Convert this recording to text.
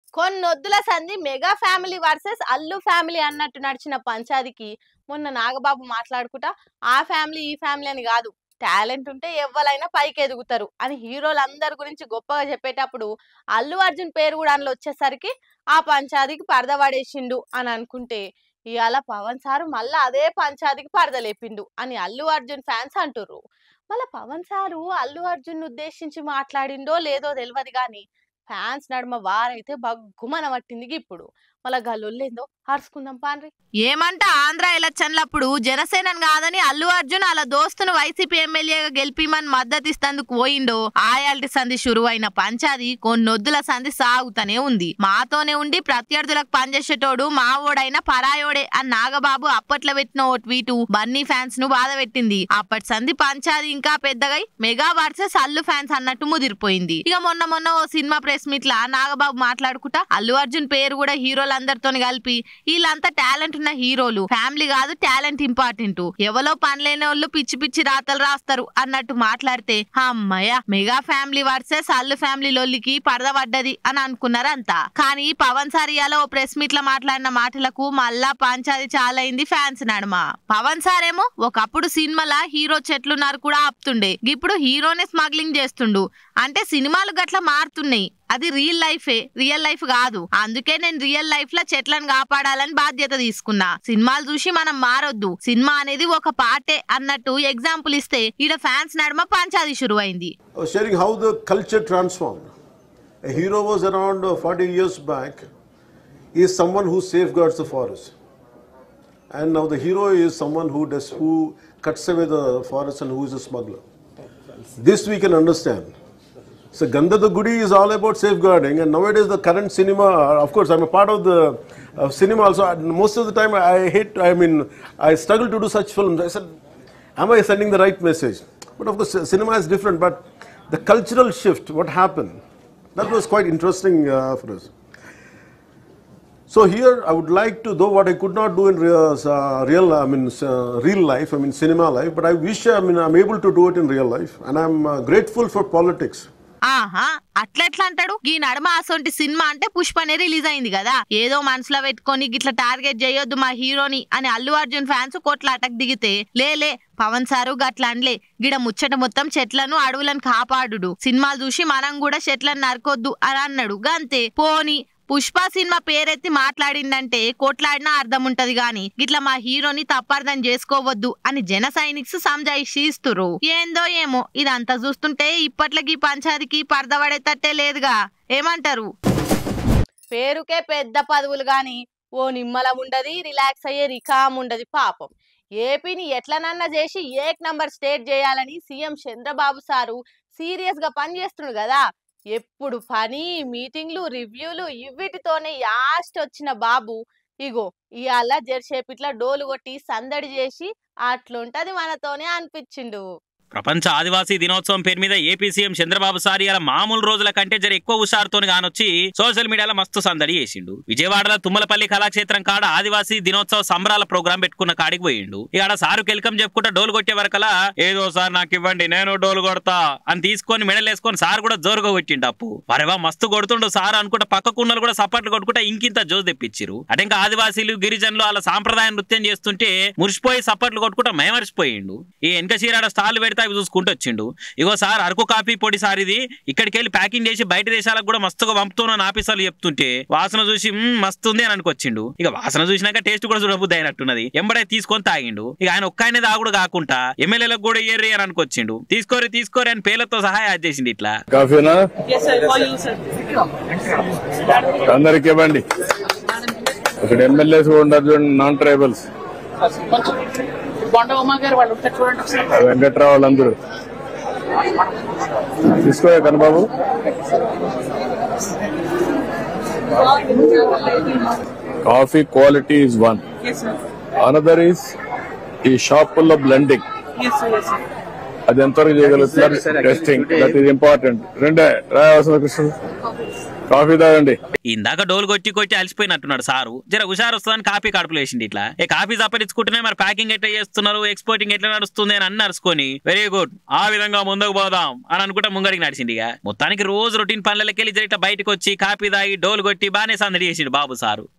కొన్నొద్దుల సంధి mega family versus Allu family అన్నట్టు నడిచిన పంచాదికి మొన్న నాగబాబు మాట్లాడుకుంటా ఆ ఫ్యామిలీ ఈ ఫ్యామిలీ అని కాదు టాలెంట్ ఉంటే ఎవ్వరైనా పైకి ఎదుగుతారు అని హీరోలందరి గురించి గొప్పగా చెప్పేటప్పుడు అల్లు అర్జున్ పేరు కూడా అందులో వచ్చేసరికి ఆ పంచాదికి పరద పడేసిండు అని అనుకుంటే ఇవాళ పవన్ సారు మళ్ళీ అదే పంచాదికి పరద లేపిండు అని అల్లు అర్జున్ ఫ్యాన్స్ అంటుర్రు మళ్ళీ పవన్ సారు అల్లు అర్జున్ ఉద్దేశించి మాట్లాడిండో లేదో తెలియదు కానీ ఫ్యాన్స్ నడుమ వారైతే బగ్గుమన పట్టింది ఇప్పుడు మళ్ళా గల్లొల్లేందో అరుచుకుందాం పాన్రి ఏమంట ఆంధ్ర ఎలక్షన్లప్పుడు జనసేనని కాదని అల్లు అర్జున్ అలా దోస్తును వైసీపీ ఎమ్మెల్యేగా గెలిపిమని మద్దతు ఇస్తందుకు పోయిండో ఆయాల్టి సంధి షురువైన పంచాది కొన్నొద్దుల సంధి సాగుతూనే ఉంది మాతోనే ఉండి ప్రత్యర్థులకు పనిచేసేటోడు మావోడైన పరాయోడే అని నాగబాబు అప్పట్లో పెట్టిన ఓ ట్వీటు బన్నీ ఫ్యాన్స్ ను బాధ పెట్టింది అప్పటి సంధి పంచాది ఇంకా పెద్దగై మెగా వర్సెస్ అల్లు ఫ్యాన్స్ అన్నట్టు ముదిరిపోయింది ఇక మొన్న మొన్న ఓ సినిమా ప్రెస్ మీట్ లా నాగబాబు మాట్లాడుకుంటా అల్లు అర్జున్ పేరు కూడా హీరోలందరితో కలిపి వీళ్ళంతా టాలెంట్ ఉన్న హీరోలు ఫ్యామిలీ కాదు టాలెంట్ ఇంపార్టెంట్ ఎవలో పనిలేని వాళ్ళు పిచ్చి పిచ్చి రాతలు రాస్తారు అన్నట్టు మాట్లాడితే అమ్మయ్య mega family versus Allu family లొల్లికి పరద పడ్డది అని అనుకున్నారంతా కానీ పవన్ సారియాలో ఓ ప్రెస్ మీట్ లో మాట్లాడిన మాటలకు మళ్ళా పంచాది చాలా అయింది ఫ్యాన్స్ నడుమ పవన్ సార్ ఏమో ఒకప్పుడు సినిమాల హీరో చెట్లున్నారు కూడా ఆపుతుండే ఇప్పుడు హీరోనే స్మగ్లింగ్ చేస్తుండు అంటే సినిమాలు గట్ల మారుతున్నాయి అది రియల్ లైఫే రియల్ లైఫ్ కాదు అందుకే నేను రియల్ లైఫ్ లో చెట్లను కాపాడాలని బాధ్యత తీసుకున్నా సినిమాలు చూసి మనం మారొద్దు సినిమా అనేది ఒక పాటే అన్నట్టు ఎగ్జాంపుల్ ఇస్తే ఈడ ఫ్యాన్స్ నడుమ పంచాది షురువైంది I was sharing how the culture transformed. A hero was around uh, 40 years back, is someone who safeguards the forest. And now the hero is someone who does who cuts away the forest and who is a smuggler. This we can understand. So Gandha the Gudi is all about safeguarding, and nowadays the current cinema, uh, of course, I'm a part of the uh, cinema also. and Most of the time, I hate. I mean, I struggle to do such films. I said, am I sending the right message? But of course, cinema is different. But the cultural shift, what happened, that was quite interesting uh, for us. So here, I would like to, though what I could not do in real, uh, real I mean, uh, real life, I mean, cinema life, but I wish, I mean, I'm able to do it in real life, and I'm uh, grateful for politics. ఆహా అట్లెట్లా అంటాడు ఈ నడమ అసొంటి cinema అంటే పుష్పనే release అయింది కదా ఏదో మనసులో పెట్టుకొని గిట్ల టార్గెట్ చేయొద్దు మా హీరోని అని అల్లు అర్జున్ ఫ్యాన్స్ కోట్లాటకు దిగితే లేలే పవన్ సారు గట్ల అనలే గిడ ముచ్చట మొత్తం చెట్లను అడవులను కాపాడుడు సినిమాలు చూసి మనం కూడా చెట్లను నరకొద్దు అని అన్నాడు గంతే పోని పుష్ప సినిమా పేరెత్తి మాట్లాడిందంటే కొట్లాడినా అర్థం ఉంటది గాని గిట్ల మా హీరోని తప్పర్థం చేసుకోవద్దు అని జన సైనిక్స్ సంజాయిషి ఇస్తురు ఏందో ఏమో ఇదంతా చూస్తుంటే ఇప్పట్లకి పంచాదికి పడదపడేటట్టే లేదుగా ఏమంటారు పేరుకే పెద్ద పదవులు గాని ఓ నిమ్మలం ఉండది రిలాక్స్ అయ్యే రికామ్ ఉండదు పాపం ఏపీని ఎట్లనన్నా చేసి ఏక్ నంబర్ స్టేట్ చేయాలని సీఎం చంద్రబాబు సారు సీరియస్ గా పనిచేస్తున్నాడు కదా ఎప్పుడు పని మీటింగ్లు రివ్యూలు ఇవిటితోనే యాస్ట్ వచ్చిన బాబు ఇగో ఇవాళ జెర్సేపిట్ల డోలు కొట్టి సందడి చేసి అట్లుంటది మనతోనే అనిపించిండు ప్రపంచ ఆదివాసీ దినోత్సవం పేరు మీద ఏపీ సీఎం చంద్రబాబు సారి అలా మామూలు రోజుల కంటే జర ఎక్కువ హుషారుతో కానొచ్చి సోషల్ మీడియాలో మస్తు సందడి చేసిండు విజయవాడలో తుమ్మలపల్లి కళాక్షేత్రం కాడ ఆదివాసీ దినోత్సవ సంబరాల ప్రోగ్రాం పెట్టుకున్న కాడికి పోయిండు ఇక సారు కెల్కం చెప్పుకుంటా డోలు కొట్టే వరకలా ఏదో సార్ నాకు ఇవ్వండి నేను డోలు కొడతా అని తీసుకొని మెడలేసుకొని సార్ కూడా జోరుగా కొట్టిండు అప్పు వరేవా మస్తు కొడుతుండు సార్ అనుకుంటా పక్కకున్నలు కూడా సప్పట్లు కొట్టుకుంటా ఇంకింత జోస్ తెప్పించిరు అంటే ఇంకా ఆదివాసీలు గిరిజనులు అలా సాంప్రదాయ నృత్యం చేస్తుంటే మురిసిపోయి సప్పట్లు కొట్టుకుంటా మేమరిసిపోయిండు ఈ వెనక చీరాడ స్టాల్ పెడితే అవి చూసుకుంటూ వచ్చిండు ఇగో సార్ అరకు కాఫీ పొడి సార్ ఇది ఇక్కడికి వెళ్ళి ప్యాకింగ్ చేసి బయట దేశాలకు కూడా మస్తుగా పంపుతున్న ఆఫీసర్లు చెప్తుంటే వాసన చూసి "మ్మ్, మస్తు ఉంది అని అనుకొచ్చిండు ఇక వాసన చూసినాక టేస్ట్ కూడా చూడబుద్ది అయినట్టున్నది ఎంబడే తీసుకొని తాగిండు ఇక ఆయన ఒక్క ఆయన తాగుడు కాకుండా ఎమ్మెల్యేలకు కూడా ఇయ్యర్రి అని అనుకొచ్చిండు తీసుకోరి తీసుకోరి అని పేర్లతో సహా యాడ్ చేసిండు ఇట్లా కాఫీనా Yes, sir. For you, sir. అందరికి ఇవ్వండి ఇక్కడ ఎమ్మెల్యేస్ కూడా ఉన్నారు చూడండి నాన్ ట్రైబల్స్ కొంచెం బొండ ఉమా గారు వాళ్ళు ఉంటారు చూడండి ఒకసారి వెంకట్రావు వాళ్ళందరూ తీసుకో Kannababu coffee quality is one yes sir another is ఈ షాపుల్లో blending yes sir yes sir అది ఎంతవరకు చేయగలుగుతున్నారు టెస్టింగ్ దట్ ఈస్ ఇంపార్టెంట్ రెండే రాయవలసిన కృష్ణ కాఫీ తాగండి ఇందాక డోలు కొట్టి కొట్టి అలసిపోయినట్టున్నాడు సారు జర హుషారు వస్తుందని కాఫీ కడుపులో వేసింది ఇట్లా ఏ కాఫీ సంపాదించుకుంటేనే మరి ప్యాకింగ్ ఎట్లా చేస్తున్నారు ఎక్స్పోర్టింగ్ ఎట్లా నడుస్తుంది అని అన్ని అరుచుకొని వెరీ గుడ్ ఆ విధంగా ముందుకు పోదాం అని అనుకుంటా ముంగడికి నడిచింది ఇక మొత్తానికి రోజు రొటీన్ పనులకి వెళ్ళి జర ఇట్లా బయటకు వచ్చి కాఫీ తాగి డోలు కొట్టి బాగానే సందడి చేసిండు బాబు సారు